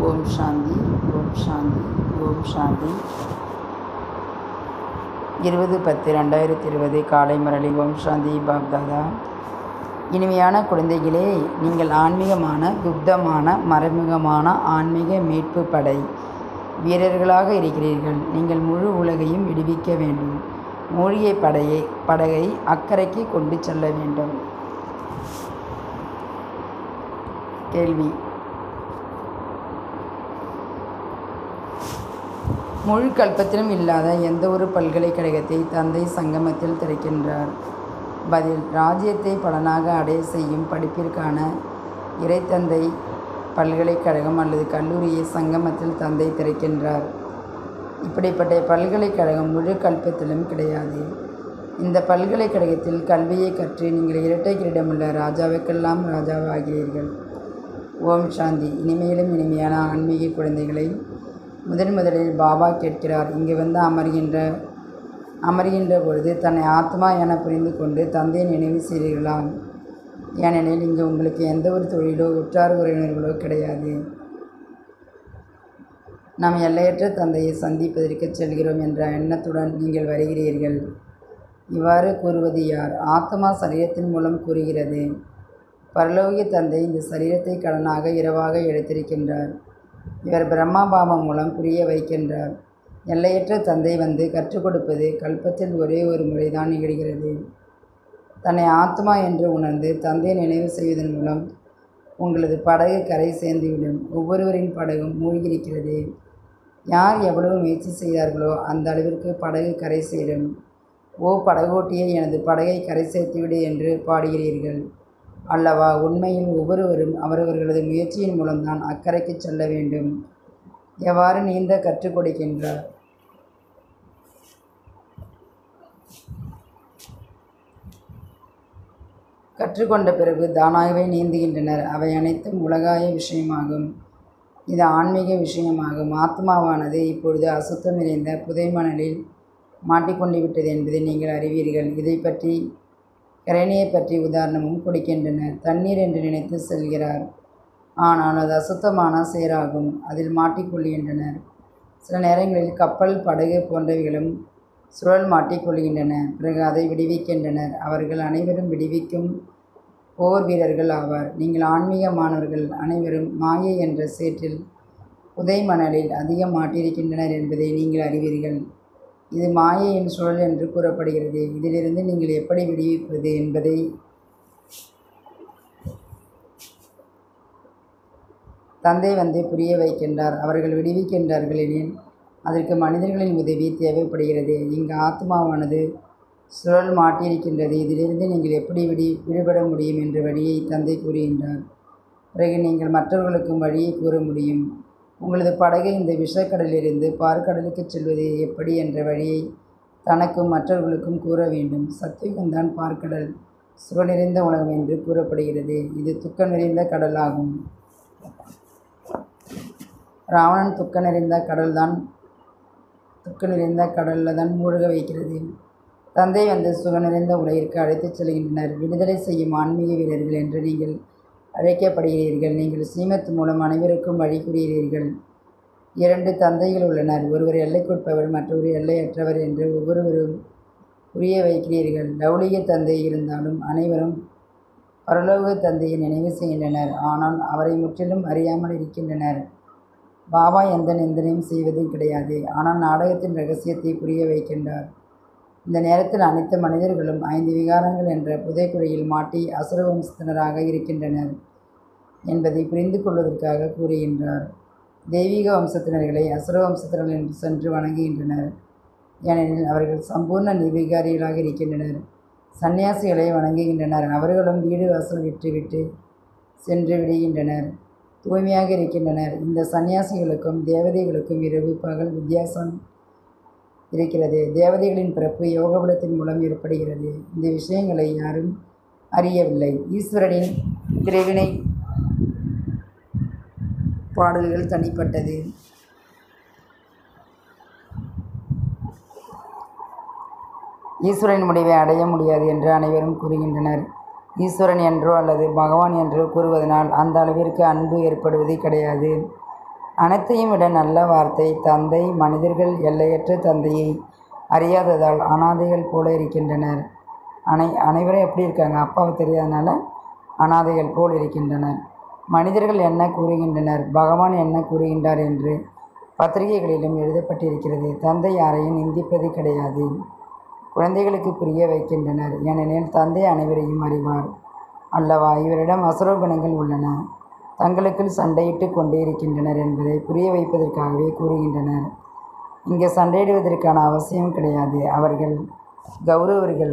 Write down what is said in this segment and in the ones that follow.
ஓம் சாந்தி ஓம் சாந்தி ஓம் சாந்தி இருபது பத்து ரெண்டாயிரத்தி இருபது காலை முரளி ஓம் சாந்தி பாப்தாதா இனிமையான குழந்தைகளே நீங்கள் ஆன்மீகமான குப்தமான மறைமுகமான ஆன்மீக மீட்பு படை வீரர்களாக இருக்கிறீர்கள் நீங்கள் முழு உலகையும் விடுவிக்க வேண்டும் மூழ்கிய படையை படகை அக்கறைக்கு கொண்டு செல்ல வேண்டும் கேள்வி முழு கல்பத்திலும் இல்லாத எந்த ஒரு பல்கலைக்கழகத்தை தந்தை சங்கமத்தில் திறக்கின்றார் பதில் ராஜ்யத்தை பலனாக அடைய செய்யும் படிப்பிற்கான இறைத்தந்தை பல்கலைக்கழகம் அல்லது கல்லூரியை சங்கமத்தில் தந்தை திறக்கின்றார் இப்படிப்பட்ட பல்கலைக்கழகம் முழு கல்பத்திலும் கிடையாது இந்த பல்கலைக்கழகத்தில் கல்வியை கற்று நீங்கள் இரட்டை கிரீடமுள்ள ராஜாவுக்கெல்லாம் ராஜாவாகிறீர்கள் ஓம் சாந்தி இனிமையிலும் இனிமையான ஆன்மீக குழந்தைகளை முதன் முதலில் பாபா கேட்கிறார் இங்கு வந்து அமர்கின்ற அமர்கின்ற பொழுது தன்னை ஆத்மா என புரிந்து கொண்டு தந்தையை நினைவு செய்கிறீர்களா ஏனெனில் இங்கு உங்களுக்கு எந்த ஒரு தொழிலோ உற்றார் உறவினர்களோ கிடையாது நாம் எல்லையற்ற தந்தையை சந்திப்பதற்கு செல்கிறோம் என்ற எண்ணத்துடன் நீங்கள் வருகிறீர்கள் இவ்வாறு கூறுவது யார் ஆத்மா சரீரத்தின் மூலம் கூறுகிறது பரலோகிய தந்தை இந்த சரீரத்தை கடனாக இரவாக எடுத்திருக்கின்றார் இவர் பிரம்மா பாபம் மூலம் புரிய வைக்கின்றார் எல்லையற்ற தந்தை வந்து கற்றுக் கொடுப்பது கல்பத்தில் ஒரே ஒரு முறைதான் நிகழ்கிறது தன்னை ஆத்மா என்று உணர்ந்து தந்தை நினைவு செய்வதன் மூலம் உங்களது படகு கரை சேர்ந்துவிடும் ஒவ்வொருவரின் படகும் மூழ்கியிருக்கிறது யார் எவ்வளவு முயற்சி செய்தார்களோ அந்த அளவிற்கு படகு கரை சேரும் ஓ படகோட்டியே எனது படகை கரை சேர்த்துவிடு என்று பாடுகிறீர்கள் அல்லவா உண்மையில் ஒவ்வொருவரும் அவரவர்களது முயற்சியின் மூலம்தான் அக்கறைக்கு செல்ல வேண்டும் எவ்வாறு நீந்த கற்றுக் கொடுக்கின்றார் கற்றுக்கொண்ட பிறகு தானாகவே நீந்துகின்றனர் அவை அனைத்தும் உலகாய விஷயமாகும் இது ஆன்மீக விஷயமாகும் ஆத்மாவானது இப்பொழுது அசுத்தம் நிறைந்த புதை மணலில் மாட்டிக்கொண்டு விட்டது என்பதை நீங்கள் அறிவீர்கள் இதை பற்றி கரணியை பற்றி உதாரணமும் கொடுக்கின்றனர் தண்ணீர் என்று நினைத்து செல்கிறார் ஆனால் அது அசுத்தமான சேராகும் அதில் மாட்டிக்கொள்கின்றனர் சில நேரங்களில் கப்பல் படகு போன்றவைகளும் சுழல் மாட்டிக்கொள்கின்றன பிறகு அதை விடுவிக்கின்றனர் அவர்கள் அனைவரும் விடுவிக்கும் போர் வீரர்கள் ஆவார் நீங்கள் ஆன்மீகமானவர்கள் அனைவரும் மாயை என்ற சேற்றில் புதை மணலில் அதிகம் மாட்டியிருக்கின்றனர் என்பதை நீங்கள் அறிவீர்கள் இது மாயையின் சுழல் என்று கூறப்படுகிறது இதிலிருந்து நீங்கள் எப்படி விடுவிப்பது என்பதை தந்தை வந்து புரிய வைக்கின்றார் அவர்கள் விடுவிக்கின்றார்கள் எனில் அதற்கு மனிதர்களின் உதவி தேவைப்படுகிறது இங்கு ஆத்மாவானது சுழல் மாட்டியிருக்கின்றது இதிலிருந்து நீங்கள் எப்படி விடி விடுபட முடியும் என்ற வழியை தந்தை கூறுகின்றார் பிறகு நீங்கள் மற்றவர்களுக்கும் வழியை கூற முடியும் உங்களது படகை இந்த விஷக்கடலிலிருந்து பார்க்கடலுக்கு செல்வது எப்படி என்ற வழியை தனக்கும் மற்றவர்களுக்கும் கூற வேண்டும் சத்தியுகம்தான் பார்க்கடல் சுக நிறைந்த உலகம் என்று கூறப்படுகிறது இது துக்கம் நிறைந்த கடலாகும் ராவணன் துக்க நிறைந்த கடல்தான் துக்க நிறைந்த கடலில் தான் மூழ்க வைக்கிறது தந்தை வந்து சுக நிறைந்த உலகிற்கு அழைத்துச் செல்கின்றனர் விடுதலை செய்யும் ஆன்மீக வீரர்கள் என்று நீங்கள் அழைக்கப்படுகிறீர்கள் நீங்கள் சீமத் மூலம் அனைவருக்கும் வழி கூறுகிறீர்கள் இரண்டு தந்தைகள் உள்ளனர் ஒருவர் எல்லைக்குட்பவர் மற்றொரு எல்லையற்றவர் என்று ஒவ்வொருவரும் புரிய வைக்கிறீர்கள் லௌலிக தந்தை இருந்தாலும் அனைவரும் பரலோக தந்தையை நினைவு செய்கின்றனர் ஆனால் அவரை முற்றிலும் அறியாமல் இருக்கின்றனர் பாபா எந்த நிந்தனையும் செய்வதும் கிடையாது ஆனால் நாடகத்தின் ரகசியத்தை புரிய வைக்கின்றார் இந்த நேரத்தில் அனைத்து மனிதர்களும் ஐந்து விகாரங்கள் என்ற புதைக்குழியில் மாட்டி அசுர வம்சத்தினராக இருக்கின்றனர் என்பதை புரிந்து கொள்வதற்காக கூறுகின்றார் தெய்வீக வம்சத்தினர்களை அசுர வம்சத்தினர்கள் என்று சென்று வணங்குகின்றனர் ஏனெனில் அவர்கள் சம்பூர்ண நிர்விகாரிகளாக இருக்கின்றனர் சன்னியாசிகளை வணங்குகின்றனர் அவர்களும் வீடு வாசல் விட்டுவிட்டு சென்று விடுகின்றனர் தூய்மையாக இருக்கின்றனர் இந்த சன்னியாசிகளுக்கும் தேவதைகளுக்கும் இரவு பகல் வித்தியாசம் இருக்கிறது தேவதைகளின் பிறப்பு யோகபலத்தின் மூலம் ஏற்படுகிறது இந்த விஷயங்களை யாரும் அறியவில்லை ஈஸ்வரனின் திரைவினை பாடல்கள் தனிப்பட்டது ஈஸ்வரன் முடிவை அடைய முடியாது என்று அனைவரும் கூறுகின்றனர் ஈஸ்வரன் என்றோ அல்லது பகவான் என்றோ கூறுவதனால் அந்த அளவிற்கு அன்பு ஏற்படுவது கிடையாது அனைத்தையும் விட நல்ல வார்த்தை தந்தை மனிதர்கள் எல்லையற்ற தந்தையை அறியாததால் அனாதைகள் போல இருக்கின்றனர் அனை அனைவரும் எப்படி இருக்காங்க அப்பாவை தெரியாதனால அனாதைகள் போல் இருக்கின்றனர் மனிதர்கள் என்ன கூறுகின்றனர் பகவான் என்ன கூறுகின்றார் என்று பத்திரிகைகளிலும் எழுதப்பட்டிருக்கிறது தந்தை யாரையும் நிந்திப்பது கிடையாது குழந்தைகளுக்கு புரிய வைக்கின்றனர் ஏனெனில் தந்தை அனைவரையும் அறிவார் அல்லவா இவரிடம் அசுர குணங்கள் உள்ளன தங்களுக்குள் சண்டையிட்டு கொண்டே இருக்கின்றனர் என்பதை புரிய வைப்பதற்காகவே கூறுகின்றனர் இங்கே சண்டையிடுவதற்கான அவசியம் கிடையாது அவர்கள் கௌரவர்கள்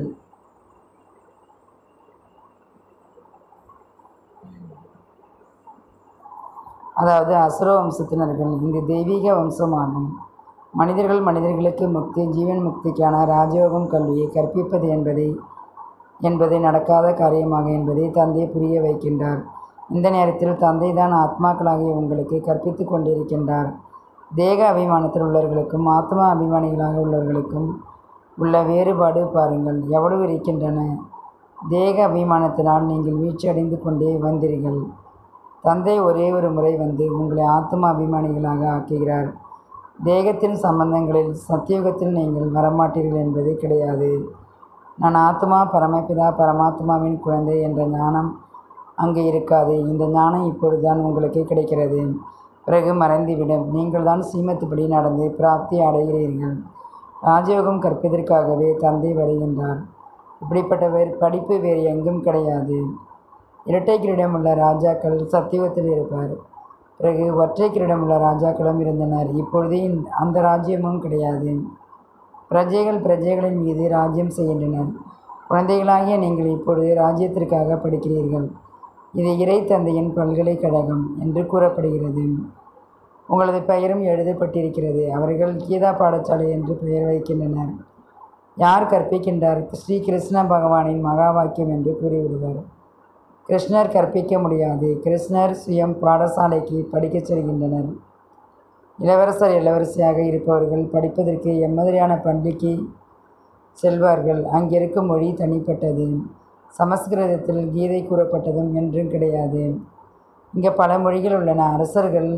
அதாவது அசுர வம்சத்தினர்கள் இந்த தெய்வீக வம்சமாகும் மனிதர்கள் மனிதர்களுக்கு முக்தி ஜீவன் முக்திக்கான ராஜயோகம் கல்வியை கற்பிப்பது என்பதை என்பது நடக்காத காரியமாக என்பதை தந்தை புரிய வைக்கின்றார் இந்த நேரத்தில் தந்தை தான் ஆத்மாக்களாகிய உங்களுக்கு கற்பித்து கொண்டிருக்கின்றார் தேக அபிமானத்தில் உள்ளவர்களுக்கும் ஆத்மா அபிமானிகளாக உள்ளவர்களுக்கும் உள்ள வேறுபாடு பாருங்கள் எவ்வளவு இருக்கின்றன தேக அபிமானத்தினால் நீங்கள் வீழ்ச்சி அடைந்து கொண்டே வந்தீர்கள் தந்தை ஒரே ஒரு முறை வந்து உங்களை ஆத்மா அபிமானிகளாக ஆக்குகிறார் தேகத்தின் சம்பந்தங்களில் சத்தியுகத்தில் நீங்கள் வரமாட்டீர்கள் என்பது கிடையாது நான் ஆத்மா பரமபிதா பரமாத்மாவின் குழந்தை என்ற ஞானம் அங்கே இருக்காது இந்த ஞானம் இப்பொழுதுதான் உங்களுக்கு கிடைக்கிறது பிறகு மறைந்துவிடும் நீங்கள் தான் சீமத்துப்படி நடந்து பிராப்தி அடைகிறீர்கள் ராஜயோகம் கற்பதற்காகவே தந்தை வருகின்றார் இப்படிப்பட்ட வேறு படிப்பு வேறு எங்கும் கிடையாது இரட்டை கிரீடமுள்ள ராஜாக்கள் சத்தியுகத்தில் இருப்பார் பிறகு ஒற்றை கிரீடமுள்ள ராஜாக்களும் இருந்தனர் இப்பொழுது இந்த- அந்த ராஜ்யமும் கிடையாது பிரஜைகள் பிரஜைகளின் மீது ராஜ்யம் செய்கின்றனர் குழந்தைகளாகிய நீங்கள் இப்பொழுது ராஜ்யத்திற்காக படிக்கிறீர்கள் இது இறை தந்தையின் பல்கலைக்கழகம் என்று கூறப்படுகிறது உங்களது பெயரும் எழுதப்பட்டிருக்கிறது அவர்கள் கீதா பாடசாலை என்று பெயர் வைக்கின்றனர் யார் கற்பிக்கின்றார் ஸ்ரீ கிருஷ்ண பகவானின் மகா வாக்கியம் என்று கூறிவிடுவார் கிருஷ்ணர் கற்பிக்க முடியாது கிருஷ்ணர் சுயம் பாடசாலைக்கு படிக்கச் செல்கின்றனர் இளவரசர் இளவரசியாக இருப்பவர்கள் படிப்பதற்கு எம்மாதிரியான பள்ளிக்கு செல்வார்கள் அங்கிருக்கும் மொழி தனிப்பட்டது சமஸ்கிருதத்தில் கீதை கூறப்பட்டதும் என்றும் கிடையாது இங்கே பல மொழிகள் உள்ளன அரசர்கள்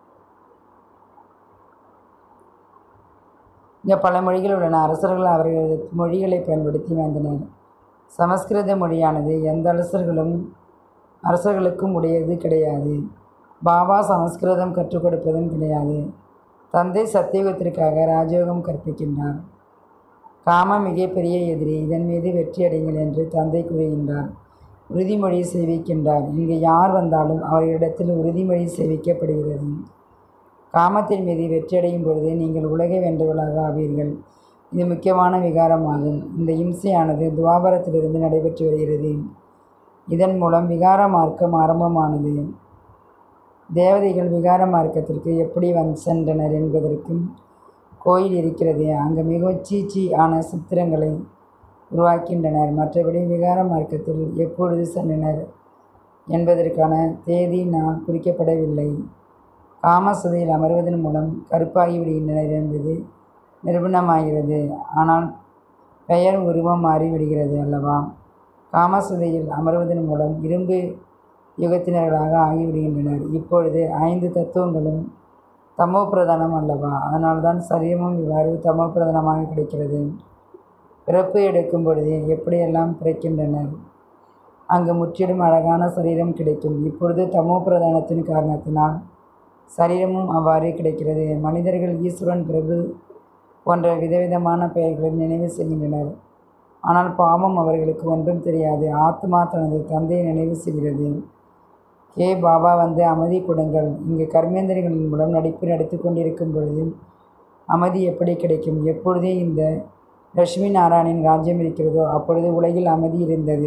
இங்கே பல மொழிகள் உள்ளன அரசர்கள் அவர்களது மொழிகளை பயன்படுத்தி வந்தனர் சமஸ்கிருத மொழியானது எந்த அரசர்களும் அரசர்களுக்கும் உடையது கிடையாது பாபா சமஸ்கிருதம் கற்றுக் கொடுப்பதும் கிடையாது தந்தை சத்தியுகத்திற்காக ராஜயோகம் கற்பிக்கின்றார் காமம் மிகப்பெரிய எதிரி இதன் மீது வெற்றியடைங்கள் என்று தந்தை கூறுகின்றார் உறுதிமொழி சேவிக்கின்றார் இங்கு யார் வந்தாலும் அவர்களிடத்தில் உறுதிமொழி சேவிக்கப்படுகிறது காமத்தின் மீது வெற்றியடையும் பொழுது நீங்கள் உலகை வென்றவர்களாக ஆவீர்கள் இது முக்கியமான விகாரமாகும் இந்த இம்சையானது துவாபரத்திலிருந்து நடைபெற்று வருகிறது இதன் மூலம் விகார மார்க்கம் ஆரம்பமானது தேவதைகள் விகார மார்க்கத்திற்கு எப்படி வந்து சென்றனர் என்பதற்கும் கோயில் இருக்கிறது அங்கு மிகவும் சீச்சி ஆன சித்திரங்களை உருவாக்கின்றனர் மற்றபடி விகார மார்க்கத்தில் எப்பொழுது சென்றனர் என்பதற்கான தேதி நாள் குறிக்கப்படவில்லை காமசுதையில் அமர்வதன் மூலம் கருப்பாகி விடுகின்றனர் என்பது நிரூபணமாகிறது ஆனால் பெயர் உருவம் மாறிவிடுகிறது அல்லவா காமசுதையில் அமர்வதன் மூலம் இரும்பு யுகத்தினர்களாக ஆகிவிடுகின்றனர் இப்பொழுது ஐந்து தத்துவங்களும் தமோ பிரதானம் அல்லவா அதனால்தான் சரீரமும் இவ்வாறு தமோ பிரதானமாக கிடைக்கிறது பிறப்பு எடுக்கும் பொழுது எப்படியெல்லாம் பிறக்கின்றனர் அங்கு முற்றிலும் அழகான சரீரம் கிடைக்கும் இப்பொழுது தமோ பிரதானத்தின் காரணத்தினால் சரீரமும் அவ்வாறு கிடைக்கிறது மனிதர்கள் ஈஸ்வரன் பிரபு போன்ற விதவிதமான பெயர்களை நினைவு செய்கின்றனர் ஆனால் பாவம் அவர்களுக்கு ஒன்றும் தெரியாது ஆத்மா தனது தந்தையை நினைவு செய்கிறது கே பாபா வந்து அமைதி கொடுங்கள் இங்கு கர்மேந்திரங்களின் மூலம் நடிப்பு நடித்து கொண்டிருக்கும் பொழுது அமைதி எப்படி கிடைக்கும் எப்பொழுதே இந்த லட்சுமி நாராயணின் ராஜ்யம் இருக்கிறதோ அப்பொழுது உலகில் அமைதி இருந்தது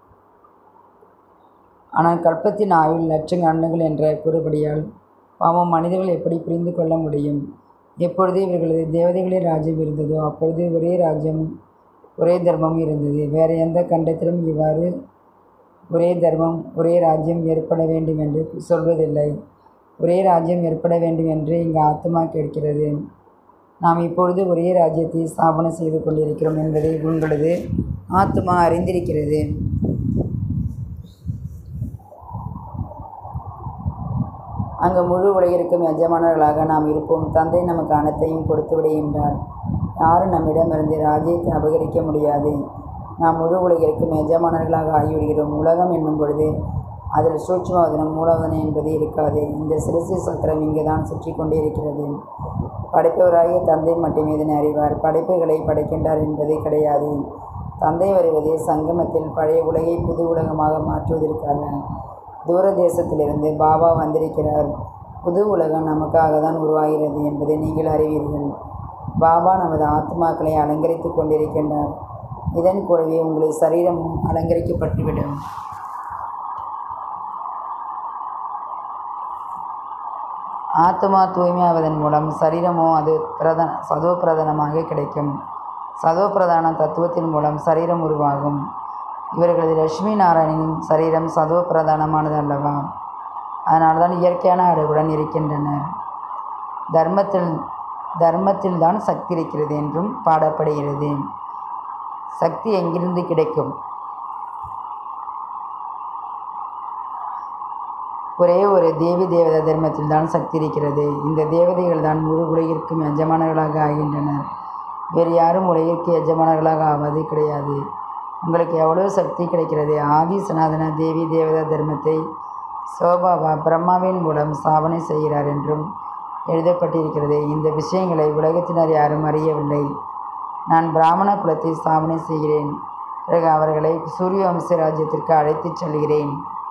ஆனால் கல்பத்தின் ஆயுள் லட்சங்க ஆண்டுகள் என்ற கூறுபடியால் பாவம் மனிதர்கள் எப்படி புரிந்து கொள்ள முடியும் எப்பொழுது இவர்களது தேவதைகளின் ராஜ்யம் இருந்ததோ அப்பொழுது ஒரே ராஜ்யம் ஒரே தர்மம் இருந்தது வேறு எந்த கண்டத்திலும் இவ்வாறு ஒரே தர்மம் ஒரே ராஜ்யம் ஏற்பட வேண்டும் என்று சொல்வதில்லை ஒரே ராஜ்யம் ஏற்பட வேண்டும் என்று இங்கு ஆத்மா கேட்கிறது நாம் இப்பொழுது ஒரே ராஜ்யத்தை ஸ்தாபனை செய்து கொண்டிருக்கிறோம் என்பதை உங்களது ஆத்மா அறிந்திருக்கிறது அங்கு முழு உலகிற்கும் எஜமானர்களாக நாம் இருப்போம் தந்தை நமக்கு அனைத்தையும் கொடுத்து விடுகின்றார் யாரும் நம்மிடமிருந்து ராஜ்யத்தை அபகரிக்க முடியாது நாம் முழு உலகிற்கும் எஜமானர்களாக ஆகிவிடுகிறோம் உலகம் என்னும் பொழுது அதில் சூட்சுமவதனம் மூலவதனம் என்பது இருக்காது இந்த சிறுசு சக்கரம் இங்கே தான் சுற்றி கொண்டே இருக்கிறது படைப்பவராகிய தந்தை மட்டுமே இதனை அறிவார் படைப்புகளை படைக்கின்றார் என்பது கிடையாது தந்தை வருவது சங்கமத்தில் பழைய உலகை புது உலகமாக மாற்றுவதற்காக தூர தேசத்திலிருந்து பாபா வந்திருக்கிறார் புது உலகம் நமக்காக தான் உருவாகிறது என்பதை நீங்கள் அறிவீர்கள் பாபா நமது ஆத்மாக்களை அலங்கரித்து கொண்டிருக்கின்றார் இதன் கூடவே உங்களது சரீரமும் அலங்கரிக்கப்பட்டுவிடும் ஆத்மா தூய்மையாவதன் மூலம் சரீரமோ அது பிரதன சதோ பிரதானமாக கிடைக்கும் சதோ பிரதான தத்துவத்தின் மூலம் சரீரம் உருவாகும் இவர்களது லட்சுமி நாராயணனின் சரீரம் சதோ பிரதானமானது அல்லவா அதனால தான் இயற்கையான அழகுடன் இருக்கின்றனர் தர்மத்தில் தர்மத்தில் தான் சக்தி இருக்கிறது என்றும் பாடப்படுகிறது சக்தி எங்கிருந்து கிடைக்கும் ஒரே ஒரு தேவி தேவதா தர்மத்தில் தான் சக்தி இருக்கிறது இந்த தேவதைகள் தான் முழு உலகிற்கும் எஜமானர்களாக ஆகின்றனர் வேறு யாரும் உலகிற்கு எஜமானர்களாக ஆவது கிடையாது உங்களுக்கு எவ்வளவு சக்தி கிடைக்கிறது ஆதி சனாதன தேவி தேவதா தர்மத்தை சோபாபா பிரம்மாவின் மூலம் ஸ்தாபனை செய்கிறார் என்றும் எழுதப்பட்டிருக்கிறது இந்த விஷயங்களை உலகத்தினர் யாரும் அறியவில்லை நான் பிராமண குலத்தை ஸ்தாபனை செய்கிறேன் பிறகு அவர்களை சூரிய வம்ச ராஜ்யத்திற்கு அழைத்துச் செல்கிறேன்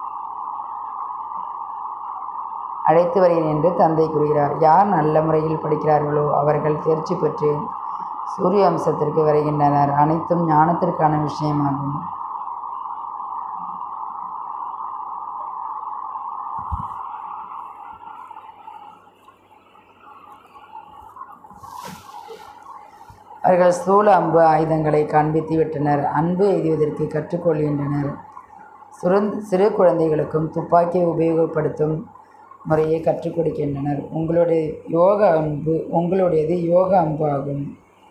அழைத்து வருகிறேன் என்று தந்தை கூறுகிறார் யார் நல்ல முறையில் படிக்கிறார்களோ அவர்கள் தேர்ச்சி பெற்று சூரிய வம்சத்திற்கு வருகின்றனர் அனைத்தும் ஞானத்திற்கான விஷயமாகும் அவர்கள் ஸ்தூல அம்பு ஆயுதங்களை காண்பித்து விட்டனர் அன்பு எய்துவதற்கு கற்றுக்கொள்கின்றனர் சுருந் சிறு குழந்தைகளுக்கும் துப்பாக்கியை உபயோகப்படுத்தும் முறையை கற்றுக் கொடுக்கின்றனர் உங்களுடைய யோக அன்பு உங்களுடையது யோக அம்பு ஆகும்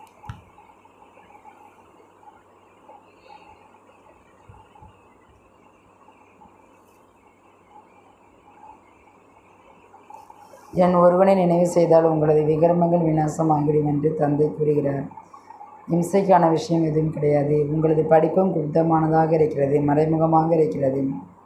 என் ஒருவனை நினைவு செய்தால் உங்களது விகர்மங்கள் விநாசமாகிவிடும் என்று தந்தை கூறுகிறார் இம்சைக்கான விஷயம் எதுவும் கிடையாது உங்களது படிப்பும் குப்தமானதாக இருக்கிறது மறைமுகமாக இருக்கிறது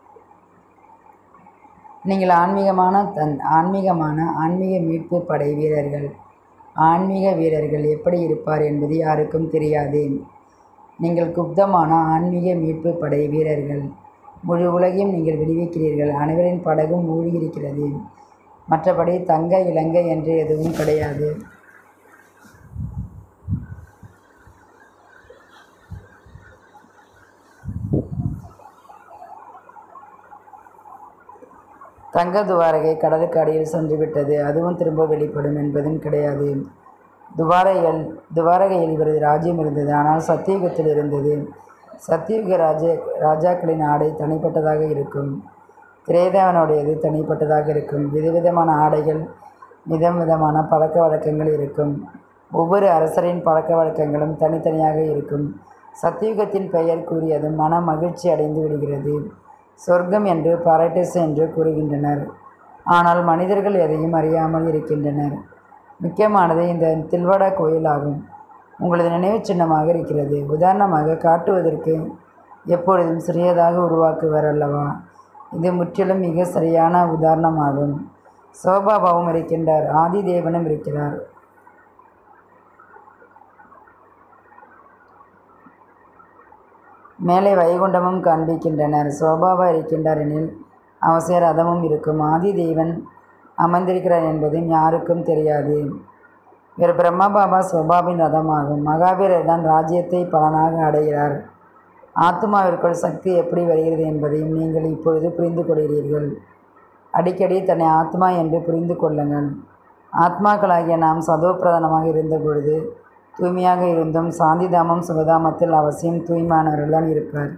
நீங்கள் ஆன்மீகமான தன் ஆன்மீகமான ஆன்மீக மீட்பு படை வீரர்கள் ஆன்மீக வீரர்கள் எப்படி இருப்பார் என்பது யாருக்கும் தெரியாது நீங்கள் குப்தமான ஆன்மீக மீட்பு படை வீரர்கள் முழு உலகையும் நீங்கள் விடுவிக்கிறீர்கள் அனைவரின் படகும் மூழ்கியிருக்கிறது மற்றபடி தங்க இலங்கை என்று எதுவும் கிடையாது தங்க துவாரகை கடலுக்கு அடியில் சென்றுவிட்டது அதுவும் திரும்ப வெளிப்படும் என்பதும் கிடையாது துவாரைகள் துவாரகையில் இவரது ராஜ்யம் இருந்தது ஆனால் சத்தியுகத்தில் இருந்தது சத்தியுக ராஜ ராஜாக்களின் ஆடை தனிப்பட்டதாக இருக்கும் திரேதாவனுடையது தனிப்பட்டதாக இருக்கும் விதவிதமான ஆடைகள் விதம் விதமான பழக்க வழக்கங்கள் இருக்கும் ஒவ்வொரு அரசரின் பழக்க வழக்கங்களும் தனித்தனியாக இருக்கும் சத்தியுகத்தின் பெயர் கூறியதும் மன மகிழ்ச்சி அடைந்து விடுகிறது சொர்க்கம் என்று பாரடைஸ் என்று கூறுகின்றனர் ஆனால் மனிதர்கள் எதையும் அறியாமல் இருக்கின்றனர் முக்கியமானது இந்த தில்வடா கோயில் ஆகும் உங்களது நினைவு சின்னமாக இருக்கிறது உதாரணமாக காட்டுவதற்கு எப்பொழுதும் சிறியதாக உருவாக்குவர் அல்லவா இது முற்றிலும் மிக சரியான உதாரணமாகும் சோபாபாவும் இருக்கின்றார் ஆதி தேவனும் இருக்கிறார் மேலே வைகுண்டமும் காண்பிக்கின்றனர் சோபாபா இருக்கின்றார் எனில் அவசிய ரதமும் இருக்கும் ஆதி தேவன் அமர்ந்திருக்கிறார் என்பதும் யாருக்கும் தெரியாது இவர் பிரம்மா பாபா சோபாவின் ரதமாகும் மகாவீரர் தான் ராஜ்யத்தை பலனாக அடைகிறார் ஆத்மாவிற்குள் சக்தி எப்படி வருகிறது என்பதையும் நீங்கள் இப்பொழுது புரிந்து கொள்கிறீர்கள் அடிக்கடி தன்னை ஆத்மா என்று புரிந்து கொள்ளுங்கள் ஆத்மாக்களாகிய நாம் சதோப்பிரதானமாக இருந்த பொழுது தூய்மையாக இருந்தும் சாந்திதாமம் சுகதாமத்தில் அவசியம் தூய்மையானவர்கள்தான் இருப்பார்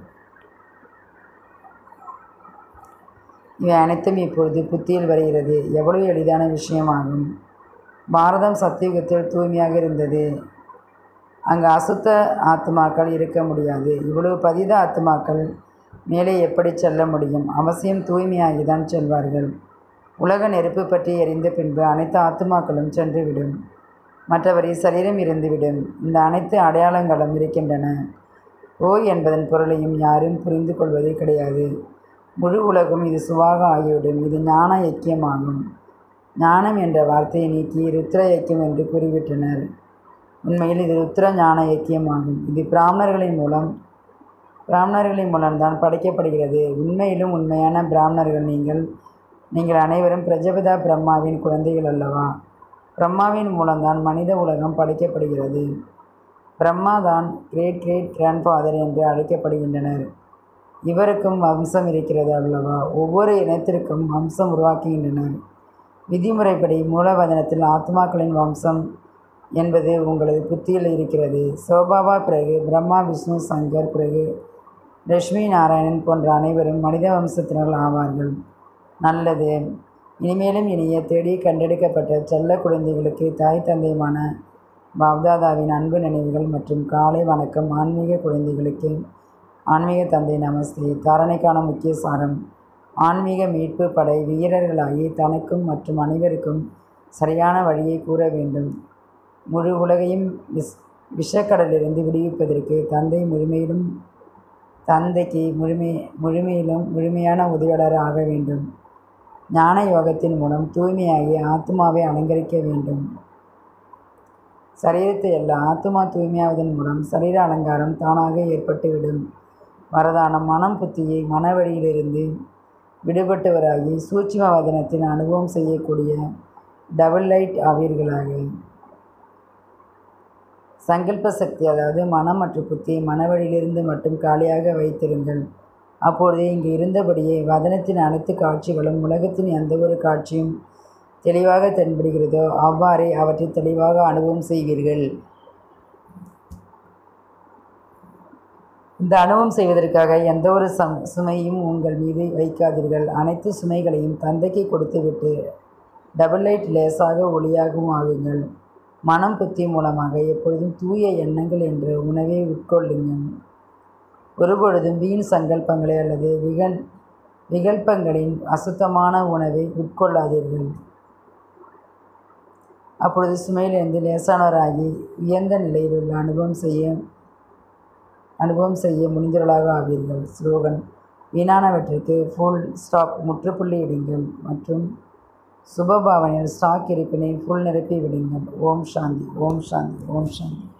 இவை அனைத்தும் இப்பொழுது புத்தியில் வருகிறது எவ்வளவு எளிதான விஷயமாகும் பாரதம் சத்தியுகத்தில் தூய்மையாக இருந்தது அங்கு அசுத்த ஆத்மாக்கள் இருக்க முடியாது இவ்வளவு பதித ஆத்மாக்கள் மேலே எப்படி செல்ல முடியும் அவசியம் தூய்மையாகி தான் செல்வார்கள் உலக நெருப்பு பற்றி எரிந்த பின்பு அனைத்து ஆத்துமாக்களும் சென்றுவிடும் மற்றவரை சரீரம் இருந்துவிடும் இந்த அனைத்து அடையாளங்களும் இருக்கின்றன ஓய் என்பதன் பொருளையும் யாரும் புரிந்து கொள்வது கிடையாது முழு உலகும் இது சுவாக ஆகிவிடும் இது ஞான ஐக்கியமாகும் ஞானம் என்ற வார்த்தையை நீக்கி ருத்ர ஐக்கியம் என்று கூறிவிட்டனர் உண்மையில் இது ருத்ர ஞான ஐக்கியமாகும் இது பிராமணர்களின் மூலம் பிராமணர்களின் மூலம்தான் படைக்கப்படுகிறது உண்மையிலும் உண்மையான பிராமணர்கள் நீங்கள் நீங்கள் அனைவரும் பிரஜபிதா பிரம்மாவின் குழந்தைகள் அல்லவா பிரம்மாவின் மூலம்தான் மனித உலகம் படைக்கப்படுகிறது பிரம்மா தான் கிரேட் கிரேட் கிராண்ட்ஃபாதர் என்று அழைக்கப்படுகின்றனர் இவருக்கும் வம்சம் இருக்கிறது அல்லவா ஒவ்வொரு இனத்திற்கும் வம்சம் உருவாக்குகின்றனர் விதிமுறைப்படி மூலவதனத்தில் ஆத்மாக்களின் வம்சம் என்பது உங்களது புத்தியில் இருக்கிறது சோபாபா பிறகு பிரம்மா விஷ்ணு சங்கர் பிறகு லட்சுமி நாராயணன் போன்ற அனைவரும் மனித வம்சத்தினர்கள் ஆவார்கள் நல்லது இனிமேலும் இனிய தேடி கண்டெடுக்கப்பட்ட செல்ல குழந்தைகளுக்கு தாய் தந்தையுமான பாப்தாதாவின் அன்பு நினைவுகள் மற்றும் காலை வணக்கம் ஆன்மீக குழந்தைகளுக்கு ஆன்மீக தந்தை நமஸ்தே தாரணைக்கான முக்கிய சாரம் ஆன்மீக மீட்பு படை வீரர்களாகி தனக்கும் மற்றும் அனைவருக்கும் சரியான வழியை கூற வேண்டும் முழு உலகையும் விஷ் விஷக்கடலிலிருந்து விடுவிப்பதற்கு தந்தை முழுமையிலும் தந்தைக்கு முழுமை முழுமையிலும் முழுமையான உதவியாளர் ஆக வேண்டும் ஞான யோகத்தின் மூலம் தூய்மையாகி ஆத்மாவை அலங்கரிக்க வேண்டும் சரீரத்தை அல்ல ஆத்மா தூய்மையாவதன் மூலம் சரீர அலங்காரம் தானாக ஏற்பட்டுவிடும் வரதானம் மனம் புத்தியை மனவழியிலிருந்து விடுபட்டவராகி சூட்சும வதனத்தின் அனுபவம் செய்யக்கூடிய டபுள் லைட் ஆவீர்களாக சங்கல்ப சக்தி அதாவது மனம் மற்றும் புத்தியை மனவழியிலிருந்து மட்டும் காலியாக வைத்திருங்கள் அப்பொழுது இங்கு இருந்தபடியே வதனத்தின் அனைத்து காட்சிகளும் உலகத்தின் எந்த ஒரு காட்சியும் தெளிவாக தென்படுகிறதோ அவ்வாறே அவற்றை தெளிவாக அனுபவம் செய்வீர்கள் இந்த அனுபவம் செய்வதற்காக எந்த ஒரு சம் சுமையும் உங்கள் மீது வைக்காதீர்கள் அனைத்து சுமைகளையும் தந்தைக்கு கொடுத்துவிட்டு டபுள் லைட் லேசாக ஒளியாகவும் ஆகுங்கள் மனம் புத்தி மூலமாக எப்பொழுதும் தூய எண்ணங்கள் என்ற உணவை உட்கொள்ளுங்கள் ஒருபொழுதும் வீண் சங்கல்பங்களை அல்லது விகல் விகல்பங்களின் அசுத்தமான உணவை உட்கொள்ளாதீர்கள் அப்பொழுது சுமையிலிருந்து லேசானவராகி உயர்ந்த நிலையில் உள்ள அனுபவம் செய்ய அனுபவம் செய்ய முடிந்தவர்களாக ஆவீர்கள் ஸ்லோகன் வீணானவற்றிற்கு ஃபுல் ஸ்டாப் முற்றுப்புள்ளி இடுங்கள் மற்றும் சுபபாவனையில் ஸ்டாக் இருப்பினை ஃபுல் நிரப்பி விடுங்கள் ஓம் சாந்தி ஓம் சாந்தி ஓம் சாந்தி